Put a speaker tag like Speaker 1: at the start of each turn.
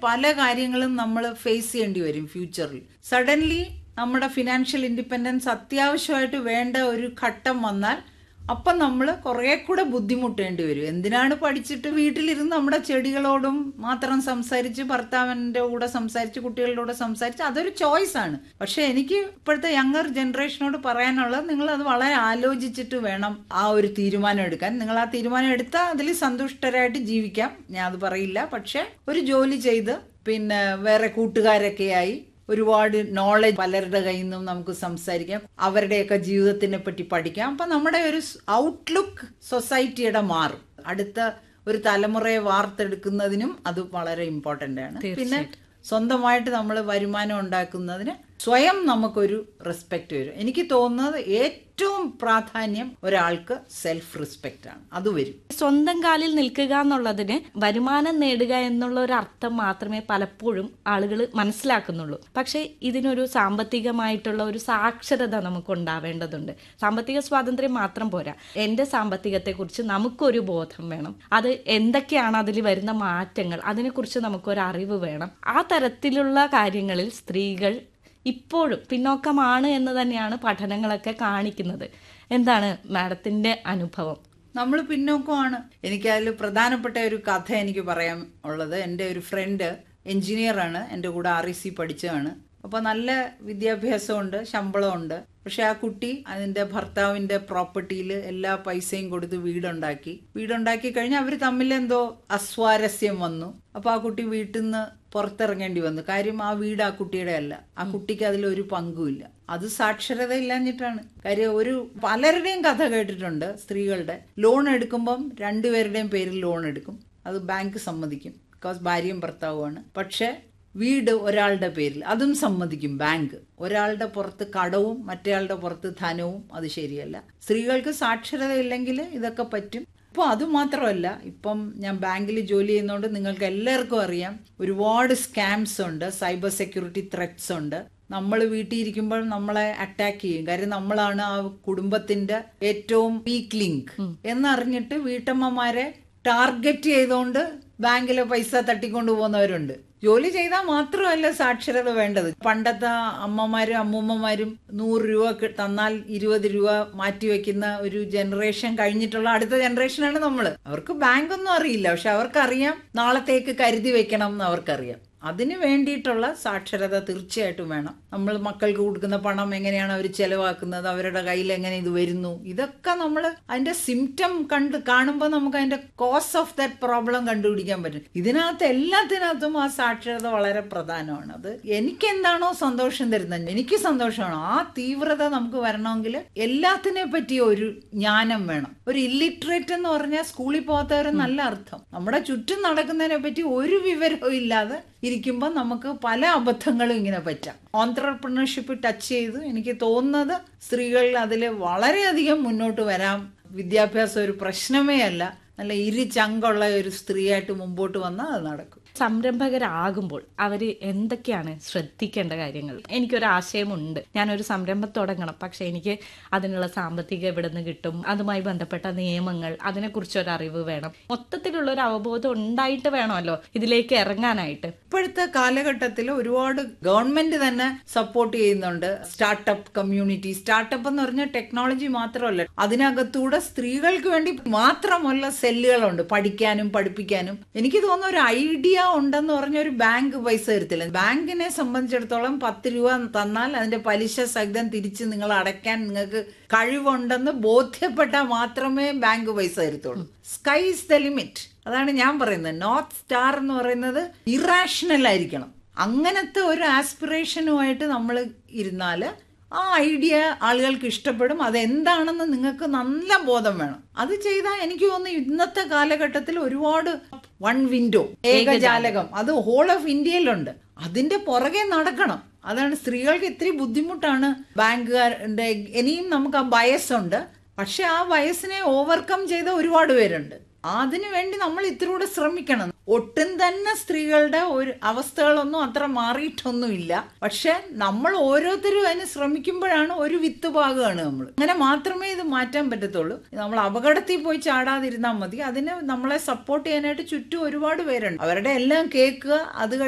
Speaker 1: പല കാര്യങ്ങളും നമ്മൾ ഫേസ് ചെയ്യേണ്ടി വരും ഫ്യൂച്ചറിൽ സഡൻലി നമ്മുടെ ഫിനാൻഷ്യൽ ഇൻഡിപെൻഡൻസ് അത്യാവശ്യമായിട്ട് വേണ്ട ഒരു ഘട്ടം വന്നാൽ അപ്പം നമ്മൾ കുറേ കൂടെ ബുദ്ധിമുട്ടേണ്ടി വരും എന്തിനാണ് പഠിച്ചിട്ട് വീട്ടിലിരുന്ന് നമ്മുടെ ചെടികളോടും മാത്രം സംസാരിച്ച് ഭർത്താവിൻ്റെ കൂടെ സംസാരിച്ച് കുട്ടികളുടെ കൂടെ സംസാരിച്ച് അതൊരു ചോയ്സ് ആണ് പക്ഷെ എനിക്ക് ഇപ്പോഴത്തെ യങ്ങർ ജനറേഷനോട് പറയാനുള്ളത് നിങ്ങൾ അത് വളരെ ആലോചിച്ചിട്ട് വേണം ആ ഒരു തീരുമാനം എടുക്കാൻ നിങ്ങൾ ആ തീരുമാനം എടുത്താൽ അതിൽ സന്തുഷ്ടരായിട്ട് ജീവിക്കാം ഞാൻ അത് പറയില്ല പക്ഷെ ഒരു ജോലി ചെയ്ത് പിന്നെ വേറെ കൂട്ടുകാരൊക്കെയായി ഒരുപാട് നോളജ് പലരുടെ കയ്യിൽ നിന്നും നമുക്ക് സംസാരിക്കാം അവരുടെയൊക്കെ ജീവിതത്തിനെ പറ്റി പഠിക്കാം അപ്പം നമ്മുടെ ഒരു ഔട്ട്ലുക്ക് സൊസൈറ്റിയുടെ മാറും അടുത്ത ഒരു തലമുറയെ വാർത്തെടുക്കുന്നതിനും അത് വളരെ ഇമ്പോർട്ടൻ്റ് ആണ് പിന്നെ സ്വന്തമായിട്ട് നമ്മൾ വരുമാനം ഉണ്ടാക്കുന്നതിന് സ്വയം നമുക്കൊരു റെസ്പെക്റ്റ് വരും എനിക്ക് തോന്നുന്നത് ഏറ്റവും പ്രാധാന്യം ഒരാൾക്ക് സെൽഫ് റെസ്പെക്റ്റ് ആണ് അത് വരും
Speaker 2: സ്വന്തം കാലിൽ നിൽക്കുക എന്നുള്ളതിന് വരുമാനം നേടുക എന്നുള്ള ഒരു അർത്ഥം മാത്രമേ പലപ്പോഴും ആളുകൾ മനസ്സിലാക്കുന്നുള്ളൂ പക്ഷേ ഇതിനൊരു സാമ്പത്തികമായിട്ടുള്ള ഒരു സാക്ഷരത നമുക്ക് ഉണ്ടാവേണ്ടതുണ്ട് സാമ്പത്തിക സ്വാതന്ത്ര്യം മാത്രം പോരാ എൻ്റെ സാമ്പത്തികത്തെക്കുറിച്ച് നമുക്കൊരു ബോധം വേണം അത് എന്തൊക്കെയാണ് അതിൽ വരുന്ന മാറ്റങ്ങൾ അതിനെക്കുറിച്ച് നമുക്കൊരു അറിവ് വേണം ആ തരത്തിലുള്ള കാര്യങ്ങളിൽ സ്ത്രീകൾ ഇപ്പോഴും പിന്നോക്കമാണ് എന്ന് തന്നെയാണ് പഠനങ്ങളൊക്കെ കാണിക്കുന്നത് എന്താണ് മാഡത്തിന്റെ അനുഭവം
Speaker 1: നമ്മൾ പിന്നോക്കമാണ് എനിക്കതിൽ പ്രധാനപ്പെട്ട ഒരു കഥ എനിക്ക് പറയാൻ ഉള്ളത് എൻ്റെ ഒരു ഫ്രണ്ട് എഞ്ചിനീയറാണ് എൻ്റെ കൂടെ ആർ ഇ സി പഠിച്ചതാണ് അപ്പോൾ നല്ല വിദ്യാഭ്യാസമുണ്ട് ശമ്പളമുണ്ട് പക്ഷെ ആ കുട്ടി അതിൻ്റെ ഭർത്താവിൻ്റെ പ്രോപ്പർട്ടിയിൽ എല്ലാ പൈസയും കൊടുത്ത് വീടുണ്ടാക്കി വീടുണ്ടാക്കി കഴിഞ്ഞാൽ അവർ തമ്മിൽ എന്തോ അസ്വാരസ്യം വന്നു അപ്പോൾ ആ കുട്ടി വീട്ടിൽ നിന്ന് പുറത്തിറങ്ങേണ്ടി വന്നു കാര്യം ആ വീട് ആ കുട്ടിയുടെ അല്ല ആ കുട്ടിക്ക് അതിലൊരു പങ്കുമില്ല അത് സാക്ഷരത ഇല്ലാഞ്ഞിട്ടാണ് കാര്യം ഒരു പലരുടെയും കഥ കേട്ടിട്ടുണ്ട് സ്ത്രീകളുടെ ലോൺ എടുക്കുമ്പം രണ്ടുപേരുടെയും പേരിൽ ലോൺ എടുക്കും അത് ബാങ്ക് സമ്മതിക്കും ബിക്കോസ് ഭാര്യയും ഭർത്താവുമാണ് പക്ഷെ വീട് ഒരാളുടെ പേരിൽ അതും സമ്മതിക്കും ബാങ്ക് ഒരാളുടെ പുറത്ത് കടവും മറ്റേയാളുടെ പുറത്ത് ധനവും അത് ശരിയല്ല സ്ത്രീകൾക്ക് സാക്ഷരത ഇല്ലെങ്കിൽ ഇതൊക്കെ പറ്റും ഇപ്പോൾ അത് മാത്രമല്ല ഇപ്പം ഞാൻ ബാങ്കിൽ ജോലി ചെയ്യുന്നതുകൊണ്ട് നിങ്ങൾക്ക് എല്ലാവർക്കും അറിയാം ഒരുപാട് സ്കാംസ് ഉണ്ട് സൈബർ സെക്യൂരിറ്റി ത്രെറ്റ്സ് ഉണ്ട് നമ്മൾ വീട്ടിൽ ഇരിക്കുമ്പോൾ നമ്മളെ അറ്റാക്ക് ചെയ്യും കാര്യം നമ്മളാണ് ആ കുടുംബത്തിന്റെ ഏറ്റവും വീക്ക് ലിങ്ക് എന്നറിഞ്ഞിട്ട് വീട്ടമ്മമാരെ ടാർഗറ്റ് ചെയ്തുകൊണ്ട് ബാങ്കിലെ പൈസ തട്ടിക്കൊണ്ടു പോകുന്നവരുണ്ട് ജോലി ചെയ്താൽ മാത്രമല്ല സാക്ഷരത വേണ്ടത് പണ്ടത്തെ അമ്മമാരും അമ്മൂമ്മമാരും നൂറ് രൂപ കി- തന്നാൽ ഇരുപത് രൂപ മാറ്റിവെക്കുന്ന ഒരു ജനറേഷൻ കഴിഞ്ഞിട്ടുള്ള അടുത്ത ജനറേഷനാണ് നമ്മൾ അവർക്ക് ബാങ്ക് ഒന്നും അറിയില്ല പക്ഷെ അവർക്കറിയാം നാളത്തേക്ക് കരുതി വെക്കണം എന്ന് അവർക്കറിയാം അതിന് വേണ്ടിയിട്ടുള്ള സാക്ഷരത തീർച്ചയായിട്ടും വേണം നമ്മൾ മക്കൾക്ക് കൊടുക്കുന്ന പണം എങ്ങനെയാണ് അവർ ചെലവാക്കുന്നത് അവരുടെ കയ്യിൽ എങ്ങനെ ഇത് വരുന്നു ഇതൊക്കെ നമ്മൾ അതിന്റെ സിംറ്റം കണ്ട് കാണുമ്പോൾ നമുക്ക് അതിന്റെ കോസ് ഓഫ് ദാറ്റ് പ്രോബ്ലം കണ്ടുപിടിക്കാൻ പറ്റും ഇതിനകത്ത് എല്ലാത്തിനകത്തും ആ സാക്ഷരത വളരെ പ്രധാനമാണ് അത് എനിക്ക് എന്താണോ സന്തോഷം തരുന്നത് എനിക്ക് സന്തോഷമാണ് ആ തീവ്രത നമുക്ക് വരണമെങ്കിൽ എല്ലാത്തിനെ പറ്റി ഒരു ജ്ഞാനം വേണം ഒരു ഇല്ലിറ്ററേറ്റ് എന്ന് പറഞ്ഞാൽ സ്കൂളിൽ പോകാത്തവരും നല്ല അർത്ഥം നമ്മുടെ ചുറ്റും നടക്കുന്നതിനെ പറ്റി ഒരു വിവരവും ഇല്ലാതെ ഇരിക്കുമ്പോൾ നമുക്ക് പല അബദ്ധങ്ങളും ഇങ്ങനെ പറ്റാം ഓൺട്രപ്രണർഷിപ്പ് ടച്ച് ചെയ്ത് എനിക്ക് തോന്നുന്നത് സ്ത്രീകളിൽ അതിൽ വളരെയധികം മുന്നോട്ട് വരാം വിദ്യാഭ്യാസം ഒരു പ്രശ്നമേ അല്ല നല്ല ഇരു ചങ്കുള്ള ഒരു സ്ത്രീയായിട്ട് മുമ്പോട്ട് വന്നാൽ അത് നടക്കും
Speaker 2: സംരംഭകരാകുമ്പോൾ അവർ എന്തൊക്കെയാണ് ശ്രദ്ധിക്കേണ്ട കാര്യങ്ങൾ എനിക്കൊരു ആശയമുണ്ട് ഞാനൊരു സംരംഭം തുടങ്ങണം പക്ഷെ എനിക്ക് അതിനുള്ള സാമ്പത്തികം എവിടെ നിന്ന് കിട്ടും അതുമായി ബന്ധപ്പെട്ട നിയമങ്ങൾ അതിനെക്കുറിച്ച് ഒരു അറിവ് വേണം മൊത്തത്തിലുള്ള ഒരു അവബോധം ഉണ്ടായിട്ട് വേണമല്ലോ ഇതിലേക്ക് ഇറങ്ങാനായിട്ട്
Speaker 1: ഇപ്പോഴത്തെ കാലഘട്ടത്തിൽ ഒരുപാട് ഗവൺമെന്റ് തന്നെ സപ്പോർട്ട് ചെയ്യുന്നുണ്ട് സ്റ്റാർട്ടപ്പ് കമ്മ്യൂണിറ്റി സ്റ്റാർട്ടപ്പ് എന്ന് പറഞ്ഞാൽ ടെക്നോളജി മാത്രമല്ല അതിനകത്തൂടെ സ്ത്രീകൾക്ക് വേണ്ടി മാത്രമല്ല സെല്ലുകളുണ്ട് പഠിക്കാനും പഠിപ്പിക്കാനും എനിക്ക് തോന്നുന്ന ഒരു ഐഡിയ ഉണ്ടെന്ന് പറഞ്ഞ ഒരു ബാങ്ക് പൈസ തരത്തില്ല ബാങ്കിനെ സംബന്ധിച്ചിടത്തോളം പത്ത് രൂപ തന്നാൽ അതിന്റെ പലിശ സഹിതം തിരിച്ച് നിങ്ങൾ അടയ്ക്കാൻ നിങ്ങൾക്ക് കഴിവുണ്ടെന്ന് ബോധ്യപ്പെട്ടാൽ മാത്രമേ ബാങ്ക് പൈസ തരത്തുള്ളൂ സ്കൈ ഇസ് ദ ലിമിറ്റ് അതാണ് ഞാൻ പറയുന്നത് നോർത്ത് സ്റ്റാർ എന്ന് പറയുന്നത് ഇറാഷണൽ ആയിരിക്കണം അങ്ങനത്തെ ഒരു ആസ്പിറേഷനുമായിട്ട് നമ്മൾ ഇരുന്നാൽ ആ ഐഡിയ ആളുകൾക്ക് ഇഷ്ടപ്പെടും അതെന്താണെന്ന് നിങ്ങൾക്ക് നല്ല ബോധം വേണം അത് ചെയ്താൽ എനിക്ക് തോന്നുന്നു ഇന്നത്തെ കാലഘട്ടത്തിൽ ഒരുപാട് വൺ വിൻഡോ ഏകജാലകം അത് ഹോൾ ഓഫ് ഇന്ത്യയിലുണ്ട് അതിന്റെ പുറകെ നടക്കണം അതാണ് സ്ത്രീകൾക്ക് ഇത്തിരി ബുദ്ധിമുട്ടാണ് ബാങ്കുകാരുടെ ഇനിയും നമുക്ക് ആ ബയസുണ്ട് പക്ഷെ ആ വയസ്സിനെ ഓവർകം ചെയ്ത ഒരുപാട് പേരുണ്ട് അതിനു വേണ്ടി നമ്മൾ ഇത്തിരി ശ്രമിക്കണം ഒട്ടും തന്നെ സ്ത്രീകളുടെ ഒരു അവസ്ഥകളൊന്നും അത്ര മാറിയിട്ടൊന്നുമില്ല പക്ഷെ നമ്മൾ ഓരോരുത്തരും അതിന് ശ്രമിക്കുമ്പോഴാണ് ഒരു വിത്ത് പാകുകയാണ് നമ്മൾ അങ്ങനെ മാത്രമേ ഇത് മാറ്റാൻ പറ്റത്തുള്ളൂ നമ്മൾ അപകടത്തിൽ പോയി ചാടാതിരുന്നാൽ മതി അതിന് നമ്മളെ സപ്പോർട്ട് ചെയ്യാനായിട്ട് ചുറ്റും ഒരുപാട് പേരുണ്ട് അവരുടെ എല്ലാം കേൾക്കുക അത്